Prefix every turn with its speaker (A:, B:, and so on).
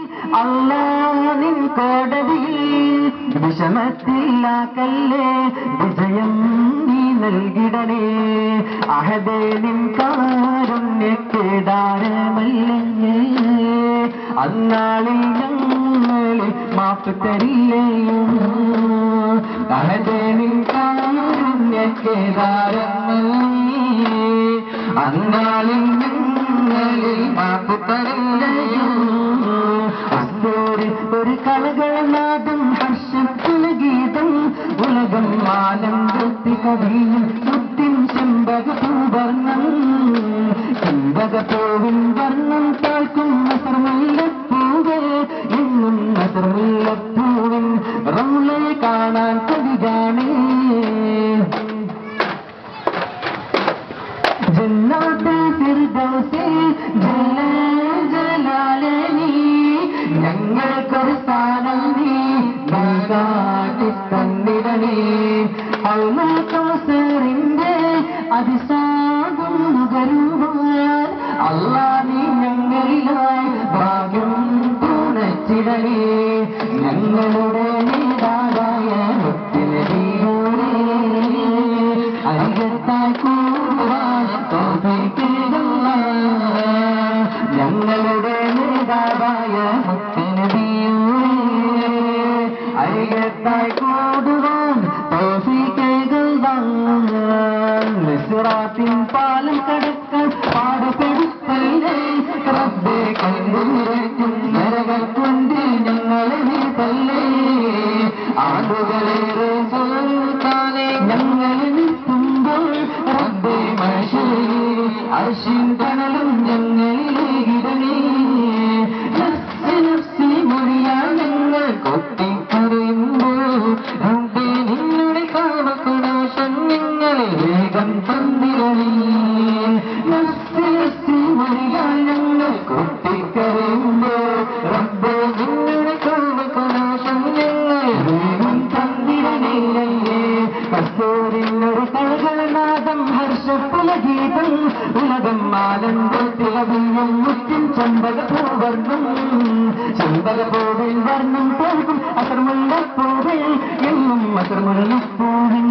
A: അല്ലാനിൻ കോടതിയിൽ വിഷമത്തിലാക്കല്ലേ വിജയം നീ നൽകിടണേ അഹദേ നിൻ കാരുണ്യക്കേദാരമല്ലേ അന്നാളിൽ ഞങ്ങളെ മാപ്പ് തരില്ലയോ അഹദേ നിൻ കാരുണ്യക്കേദാരമല്ലേ അന്നാളിൽ ഞങ്ങളിൽ മാപ്പ് തരില്ലയോ അസ്തോരി ഒരു കളകളനാദം ഹർഷത്തുലഗീതം ഉലകം ആനന്ദത്തി കവിയും മുത്തിൻ ചെമ്പകപൂവർണ്ണം ചെമ്പകപ്പൂവിൻ വർണ്ണം താഴ്ക്കും നസർമുല്ലപ്പൂവേ എന്നും നസർമുല്ലപ്പൂവിൻ റൗളെ കാണാൻ കവികാണേ ജന്നാത്തിൽ ഫിർദൗസിൽ ജല ജലാലനി ഞങ്ങൾക്കൊരു സ്ഥാനം നീ കാട്ടി തന്നിടണേ അൽമക്കൗസറിന്റെ അതിസാകും നുകരുവാൻ അല്ലാ നീ ഞങ്ങളിലായി ഭാഗ്യം തുണച്ചിടണേ ഞങ്ങളുടെ നേതാവായ മുത്തിനടിയോരേ അരികത്തായി കൂടുവാൻ തോന്നിക്കുക ഞങ്ങളുടെ നേതാവായ മുത്തനബിയൂരേ അരികത്തായി കൂടുവാൻ തോഫിക്കകൾ മിസ്റാത്തിൻ പാലം കടക്കാൻ പാടപ്പെടുത്തല്ലേ റബ്ബെ കണ്ടുനിറയ്ക്കും നരകക്കൊണ്ട് ഞങ്ങളെ നീ തല്ലേ ആണ്ടുകളേറെ സുൽത്താനെ ഞങ്ങളെ നിൽക്കുമ്പോൾ റബ്ബെ മനുഷ്യരെ അർഷിൻ കണലും ഞങ്ങളിലേകിടണേ നഫ്സ് നഫ്സി മൊഴിയാൽ ഞങ്ങൾ കൊത്തിക്കറിയുമ്പോൾ റബ്ബെ നിന്നുടെ കാമക്കുനാശം ഞങ്ങളെ വേഗം തന്നിരണേ നഫ്സ് നഫ്സി മൊഴിയാൽ ഞങ്ങൾ കൊത്തിക്കറിയുമ്പോൾ റബ്ബെ നിന്നുടെ കാമക്കുനാശം ഞങ്ങളെ വേഗം തന്നിരണേ കസ്തൂരിനൊരു കളകളനാദം ഹർഷപ്പുലഗീതം ഉലകം ആനന്ദത്തിലവിയും മുറ്റും ചെമ്പകപ്പൂവർണ്ണം ചെമ്പകപ്പൂവിൽ വർണ്ണം പോകും അസർമുള്ള പൂവിൽ എന്നും അസർമുള്ള പൂവിൻ